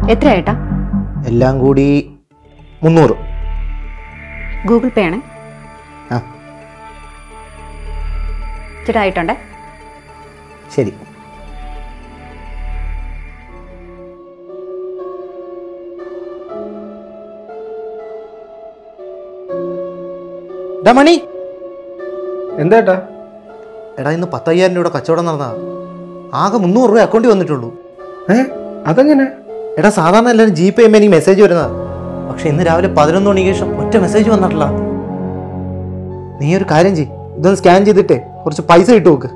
എത്ര ഏട്ടാ എല്ലാം കൂടി മുന്നൂറ് ഗൂഗിൾ പേ ആണ് ആ ചേട്ടാ ആയിട്ടുണ്ടേ ശരി ഡാ മണി എന്താ എടാ ഇന്ന് പത്തയ്യായിരം രൂപയുടെ കച്ചവടം നടന്നതാ ആകെ മുന്നൂറ് രൂപ അക്കൗണ്ടിൽ വന്നിട്ടുള്ളൂ ഏ അതെങ്ങനെ എടാ സാധാരണ എല്ലാവരും ജി പേ ചെയ്യുമ്പോൾ എനിക്ക് മെസ്സേജ് വരുന്നതാ പക്ഷെ ഇന്ന് രാവിലെ പതിനൊന്ന് മണിക്ക് ശേഷം ഒറ്റ മെസ്സേജ് വന്നിട്ടില്ല നീ ഒരു കാര്യം ചെയ് ഇതൊന്ന് സ്കാൻ ചെയ്തിട്ടേ കുറച്ച് പൈസ ഇട്ട് നോക്ക്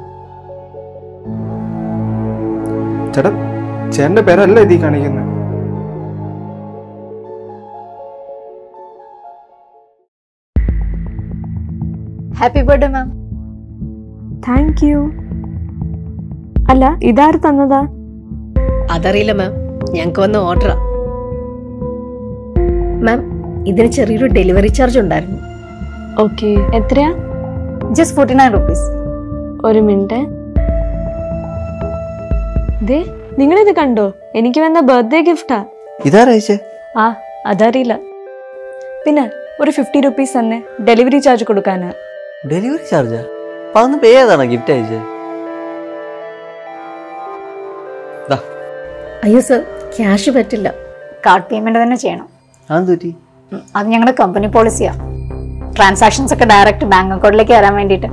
ചേട്ടാ ചേട്ടന്റെ പേരല്ല ഇതീ കാണിക്കുന്നത് happy birthday ma'am thank you അല്ല ഇതാര് തന്നതാ അതറിയില്ല മാം ഞങ്ങൾക്ക് വന്ന ഓർഡറാ മാം ഇതിന് ചെറിയൊരു ഡെലിവറി ചാർജ് ഉണ്ടായിരുന്നു ഓക്കെ എത്രയാ ജസ്റ്റ് ഫോർട്ടി നയൻ റുപ്പീസ് ഒരു മിനിറ്റ് ദേ നിങ്ങളിത് കണ്ടോ എനിക്ക് വന്ന ബർത്ത്ഡേ ഗിഫ്റ്റാ ഇതാരായിച്ചേ ആ അതറിയില്ല പിന്നെ ഒരു ഫിഫ്റ്റി റുപ്പീസ് തന്നെ ഡെലിവറി ചാർജ് കൊടുക്കാനാ ഡെലിവറി ചാർജാ അപ്പൊ അതൊന്ന് പേ ചെയ്താണോ ഗിഫ്റ്റ് അയച്ചേ ദാ അയ്യോ സർ ക്യാഷ് പറ്റില്ല കാർഡ് പേയ്മെന്റ് തന്നെ ചെയ്യണം അതെന്ത് പറ്റി ഉം, അത് ഞങ്ങളുടെ കമ്പനി പോളിസിയാ ട്രാൻസാക്ഷൻസ് ഒക്കെ ഡയറക്റ്റ് ബാങ്ക് അക്കൗണ്ടിലേക്ക് വരാൻ വേണ്ടിയിട്ട്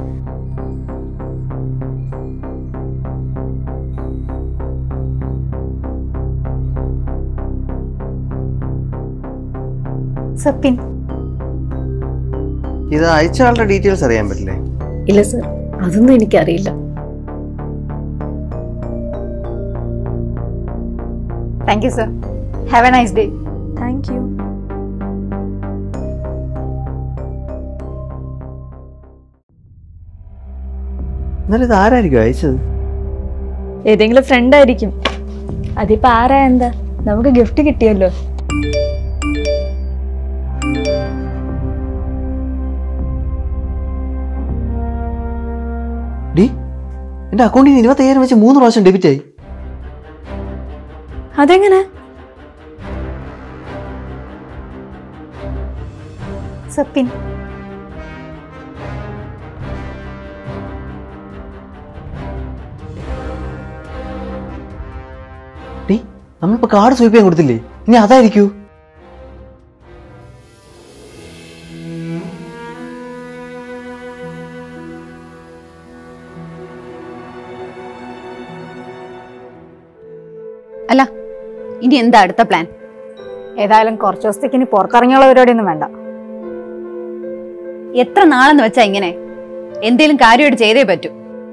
സപ്പിൻ ഇത് അയച്ച ആളുടെ ഡീറ്റെയിൽസ് അറിയാൻ പറ്റില്ലേ ഇല്ല സർ അതൊന്നും എനിക്കറിയില്ല thank you sir have a nice day thank you എന്നാലും ഇത് ആരായിരിക്കും അയച്ചത് ഏതെങ്കിലും ഫ്രണ്ട് ആയിരിക്കും അതിപ്പോ ആരാ എന്താ നമുക്ക് ഗിഫ്റ്റ് കിട്ടിയല്ലോ ഡി എന്റെ അക്കൗണ്ടിൽ നിന്ന് ഇരുപത്തയ്യായിരം വെച്ച് മൂന്ന് പ്രാവശ്യം ഡെബിറ്റ് ആയി അതെങ്ങനെ സപ്പിൻ ഡി നമ്മളിപ്പോ കാർഡ് സ്വൈപ്പ് ചെയ്യാൻ കൊടുത്തില്ലേ ഇനി അതായിരിക്കൂ അല്ല ഇനി എന്താ അടുത്ത പ്ലാൻ ഏതായാലും കുറച്ച് ദിവസത്തേക്ക് ഇനി പുറത്തിറങ്ങിയുള്ള പരിപാടിയൊന്നും വേണ്ട എത്ര നാളെന്ന് വെച്ചാ ഇങ്ങനെ എന്തേലും കാര്യമായിട്ട് ചെയ്തേ പറ്റൂ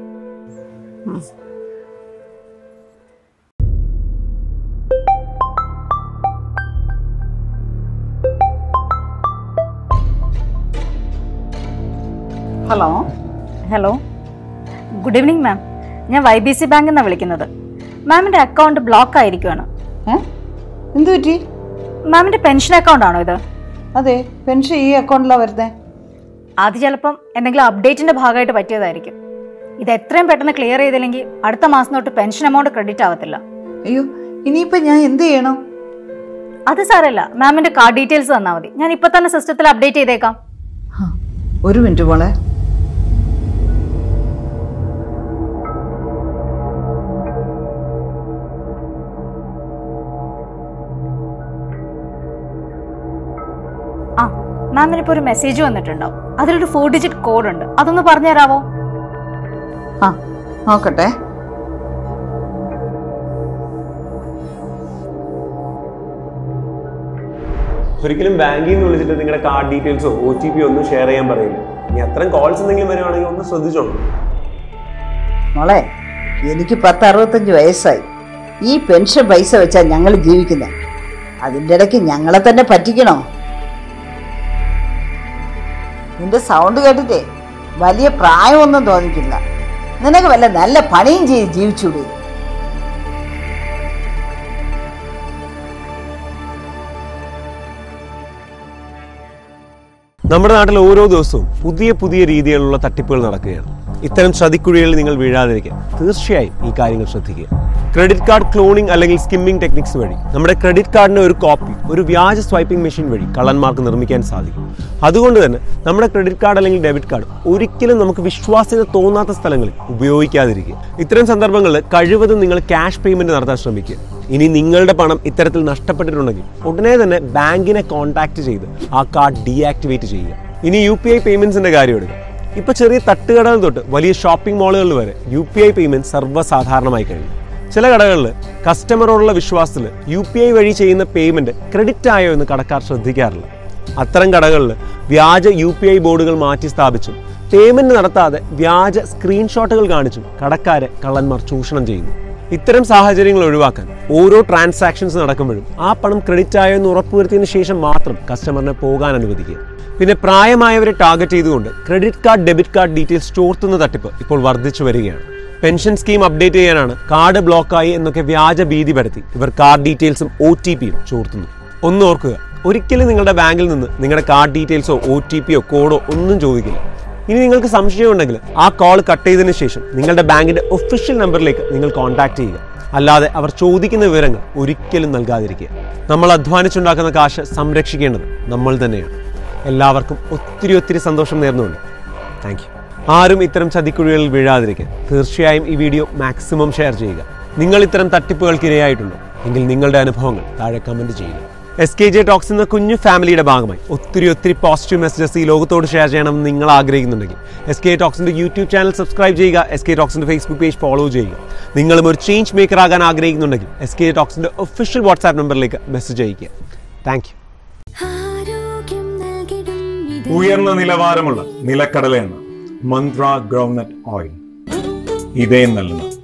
hello hello good evening ma'am ഞാൻ വൈ ബി സി ബാങ്കിൽ നിന്നാണ് വിളിക്കുന്നത് മാമിൻ്റെ അക്കൗണ്ട് ബ്ലോക്ക് ആയിരിക്കുവാണ് എന്തു പറ്റി മാമിൻ്റെ പെൻഷൻ അക്കൗണ്ട് ആണോ ഇത് അതെ പെൻഷൻ ഈ അക്കൗണ്ടിലാണ് വരുന്നത് അത് ചിലപ്പം എന്തെങ്കിലും അപ്ഡേറ്റിന്റെ ഭാഗമായിട്ട് പറ്റിയതായിരിക്കും ഇത് എത്രയും പെട്ടെന്ന് ക്ലിയർ ചെയ്തില്ലെങ്കിൽ അടുത്ത മാസം തൊട്ട് പെൻഷൻ എമൗണ്ട് ക്രെഡിറ്റ് ആവത്തില്ല അയ്യോ ഇനിയിപ്പോൾ ഞാൻ എന്ത് ചെയ്യണം അത് സാരല്ല മാമിന്റെ കാർഡ് ഡീറ്റെയിൽസ് തന്നാൽ മതി ഞാൻ ഇപ്പൊ തന്നെ സിസ്റ്റത്തിൽ അപ്ഡേറ്റ് ചെയ്തേക്കാം ഒരു മിനിറ്റ് മോളെ ആ മാമിന് ഇപ്പോൾ ഒരു മെസ്സേജ് വന്നിട്ടുണ്ടാവും അതിലൊരു ഫോർ ഡിജിറ്റ് കോഡ് ഉണ്ട് അതൊന്ന് പറഞ്ഞു തരാവോ ആ നോക്കട്ടെ ഒരിക്കലും ബാങ്കിൽ നിന്ന് വിളിച്ചിട്ട് നിങ്ങളുടെ കാർഡ് ഡീറ്റെയിൽസോ ഒ ടി പി ഒന്നും ഷെയർ ചെയ്യാൻ പറയില്ല ഇനി അത്രയും കോൾസ് എന്തെങ്കിലും വരുവാണെങ്കിൽ ഒന്ന് ശ്രദ്ധിച്ചോളൂ മോളെ എനിക്ക് പത്ത് അറുപത്തഞ്ച് വയസ്സായി ഈ പെൻഷൻ പൈസ വെച്ചാൽ ഞങ്ങൾ ജീവിക്കുന്നത് അതിൻ്റെ ഇടയ്ക്ക് ഞങ്ങളെ തന്നെ പറ്റിക്കണോ നിന്റെ സൗണ്ട് കേട്ടിട്ടേ വലിയ പ്രായമൊന്നും തോന്നിക്കില്ല നിനക്ക് വല്ല നല്ല പണിയും ചെയ്ത് ജീവിച്ചൂടെ നമ്മുടെ നാട്ടിൽ ഓരോ ദിവസവും പുതിയ പുതിയ രീതിയിലുള്ള തട്ടിപ്പുകൾ നടക്കുകയാണ് ഇത്തരം ചതിക്കുഴികളിൽ നിങ്ങൾ വീഴാതിരിക്കാൻ തീർച്ചയായും ഈ കാര്യങ്ങൾ ശ്രദ്ധിക്കുക ക്രെഡിറ്റ് കാർഡ് ക്ലോണിംഗ് അല്ലെങ്കിൽ സ്കിമ്മിംഗ് ടെക്നിക്സ് വഴി നമ്മുടെ ക്രെഡിറ്റ് കാർഡിന്റെ ഒരു കോപ്പി ഒരു വ്യാജ സ്വൈപ്പിംഗ് മെഷീൻ വഴി കള്ളന്മാർക്ക് നിർമ്മിക്കാൻ സാധിക്കും അതുകൊണ്ട് തന്നെ നമ്മുടെ ക്രെഡിറ്റ് കാർഡ് അല്ലെങ്കിൽ ഡെബിറ്റ് കാർഡ് ഒരിക്കലും നമുക്ക് വിശ്വാസ്യത തോന്നാത്ത സ്ഥലങ്ങളിൽ ഉപയോഗിക്കാതിരിക്കുക ഇത്തരം സന്ദർഭങ്ങളിൽ കഴിവതും നിങ്ങൾ ക്യാഷ് പേയ്മെന്റ് നടത്താൻ ശ്രമിക്കുക ഇനി നിങ്ങളുടെ പണം ഇത്തരത്തിൽ നഷ്ടപ്പെട്ടിട്ടുണ്ടെങ്കിൽ ഉടനെ തന്നെ ബാങ്കിനെ കോൺടാക്ട് ചെയ്ത് ആ കാർഡ് ഡീആക്ടിവേറ്റ് ചെയ്യുക ഇനി യു പി ഐ പേയ്മെന്റ്സിന്റെ കാര്യം എടുക്കുക ഇപ്പൊ ചെറിയ തട്ടുകടകൾ തൊട്ട് വലിയ ഷോപ്പിംഗ് മാളുകളിൽ വരെ യു പി ഐ പേയ്മെന്റ് സർവ്വസാധാരണമായി കഴിഞ്ഞു ചില കടകളിൽ കസ്റ്റമറോടുള്ള വിശ്വാസത്തിൽ യു പി ഐ വഴി ചെയ്യുന്ന പേയ്മെന്റ് ക്രെഡിറ്റ് ആയോ എന്ന് കടക്കാർ ശ്രദ്ധിക്കാറില്ല അത്തരം കടകളിൽ വ്യാജ യു പി ഐ ബോർഡുകൾ മാറ്റി സ്ഥാപിച്ചും പേയ്മെന്റ് നടത്താതെ വ്യാജ സ്ക്രീൻഷോട്ടുകൾ കാണിച്ചും കടക്കാരെ കള്ളന്മാർ ചൂഷണം ചെയ്യുന്നു ഇത്തരം സാഹചര്യങ്ങൾ ഒഴിവാക്കാൻ ഓരോ ട്രാൻസാക്ഷൻസ് നടക്കുമ്പോഴും ആ പണം ക്രെഡിറ്റ് ആയോ എന്ന് ഉറപ്പുവരുത്തിയതിനു ശേഷം മാത്രം കസ്റ്റമറിനെ പോകാൻ അനുവദിക്കുക പിന്നെ പ്രായമായവരെ ടാർഗറ്റ് ചെയ്തുകൊണ്ട് credit card debit card details ചോർത്തുന്ന തട്ടിപ്പ് ഇപ്പോൾ വർദ്ധിച്ചു വരികയാണ് പെൻഷൻ സ്കീം അപ്ഡേറ്റ് ചെയ്യാനാണ് കാർഡ് ബ്ലോക്കായി എന്നൊക്കെ വ്യാജ ഭീതി പരത്തി ഇവർ കാർഡ് ഡീറ്റെയിൽസും ഒ ടി പിയും ചോർത്തുന്നു ഒന്ന് ഓർക്കുക ഒരിക്കലും നിങ്ങളുടെ ബാങ്കിൽ നിന്ന് നിങ്ങളുടെ കാർഡ് ഡീറ്റെയിൽസോ ഒ ടി പിയോ കോഡോ ഒന്നും ചോദിക്കില്ല ഇനി നിങ്ങൾക്ക് സംശയമുണ്ടെങ്കിൽ ആ കോൾ കട്ട് ചെയ്തതിന് ശേഷം നിങ്ങളുടെ ബാങ്കിന്റെ ഒഫീഷ്യൽ നമ്പറിലേക്ക് നിങ്ങൾ കോൺടാക്ട് ചെയ്യുക അല്ലാതെ അവർ ചോദിക്കുന്ന വിവരങ്ങൾ ഒരിക്കലും നൽകാതിരിക്കുക നമ്മൾ അധ്വാനിച്ചുണ്ടാക്കുന്ന കാശ് സംരക്ഷിക്കേണ്ടത് നമ്മൾ തന്നെയാണ് എല്ലാവർക്കും ഒത്തിരി ഒത്തിരി സന്തോഷം നേർന്നുകൊണ്ട് താങ്ക് യു ആരും ഇത്തരം ചതിക്കുഴികളിൽ വീഴാതിരിക്കാൻ തീർച്ചയായും ഈ വീഡിയോ മാക്സിമം ഷെയർ ചെയ്യുക നിങ്ങൾ ഇത്തരം തട്ടിപ്പുകൾക്ക് ഇരയായിട്ടുണ്ടോ എങ്കിൽ നിങ്ങളുടെ അനുഭവങ്ങൾ താഴെ കമന്റ് ചെയ്യുക എസ് കെ ജെ ടോക്സ് എന്ന കുഞ്ഞു ഫാമിലിയുടെ ഭാഗമായി ഒത്തിരി ഒത്തിരി പോസിറ്റീവ് മെസ്സേജസ് ഈ ലോകത്തോട് ഷെയർ ചെയ്യണമെന്ന് നിങ്ങൾ ആഗ്രഹിക്കുന്നുണ്ടെങ്കിൽ എസ് കെ ടോക്സിന്റെ യൂട്യൂബ് ചാനൽ സബ്സ്ക്രൈബ് ചെയ്യുക എസ് കെ ടോക്സിന്റെ ഫേസ്ബുക്ക് പേജ് ഫോളോ ചെയ്യുക നിങ്ങളും ഒരു ചേഞ്ച് മേക്കർ ആകാൻ ആഗ്രഹിക്കുന്നുണ്ടെങ്കിൽ എസ് കെ ടോക്സിന്റെ ഒഫീഷ്യൽ വാട്സാപ്പ് നമ്പറിലേക്ക് മെസ്സേജ് അയയ്ക്കുക താങ്ക് യു ഉയർന്ന നിലവാരമുള്ള നിലക്കടല എണ്ണ മന്ത്ര ഗ്രൗണ്ട്നട്ട് ഓയിൽ ഇതേ നൽകുന്ന